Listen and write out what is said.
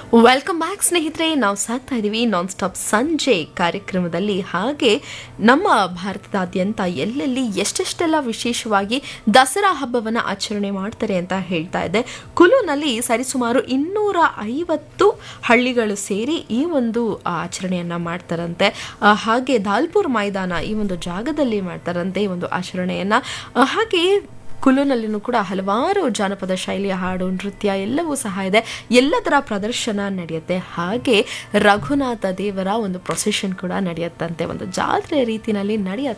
welcome back ಸ್ನೇಹಿತರೆ ನಾವು ಸಾಕ್ತಾ ಇದ್ದೀವಿ ನಾನ್ ಸ್ಟಾಪ್ ಸಂಜೆ ಕಾರ್ಯಕ್ರಮದಲ್ಲಿ ಹಾಗೆ ನಮ್ಮ ಭಾರತದಾದ್ಯಂತ ಎಲ್ಲೆಲ್ಲಿ ಎಷ್ಟೆಷ್ಟೆಲ್ಲ ವಿಶೇಷವಾಗಿ ದಸರಾ ಹಬ್ಬವನ್ನು ಆಚರಣೆ ಮಾಡ್ತಾರೆ ಅಂತ ಹೇಳ್ತಾ ಇದ್ದೆ ಕುಲುನಲ್ಲಿ ಸರಿಸುಮಾರು ಇನ್ನೂರ ಐವತ್ತು ಹಳ್ಳಿಗಳು ಸೇರಿ ಈ ಒಂದು ಆಚರಣೆಯನ್ನ ಮಾಡ್ತಾರಂತೆ ಆ, ಹಾಗೆ ದಾಲ್ಪುರ್ ಮೈದಾನ ಈ ಒಂದು ಜಾಗದಲ್ಲಿ ಮಾಡ್ತಾರಂತೆ ಈ ಒಂದು ಆಚರಣೆಯನ್ನ ಆ, ಹಾಗೆ ಕುಲುನಲ್ಲಿನೂ ಕೂಡ ಹಲವಾರು ಜಾನಪದ ಶೈಲಿಯ ಹಾಡು ನೃತ್ಯ ಎಲ್ಲವೂ ಸಹ ಇದೆ ಎಲ್ಲದರ ಪ್ರದರ್ಶನ ನಡೆಯುತ್ತೆ ಹಾಗೆ ರಘುನಾಥ ದೇವರ ಒಂದು ಪ್ರೊಸೆಷನ್ ಕೂಡ ನಡೆಯುತ್ತಂತೆ ಒಂದು ಜಾತ್ರೆ ರೀತಿನಲ್ಲಿ ನಡೆಯುತ್ತೆ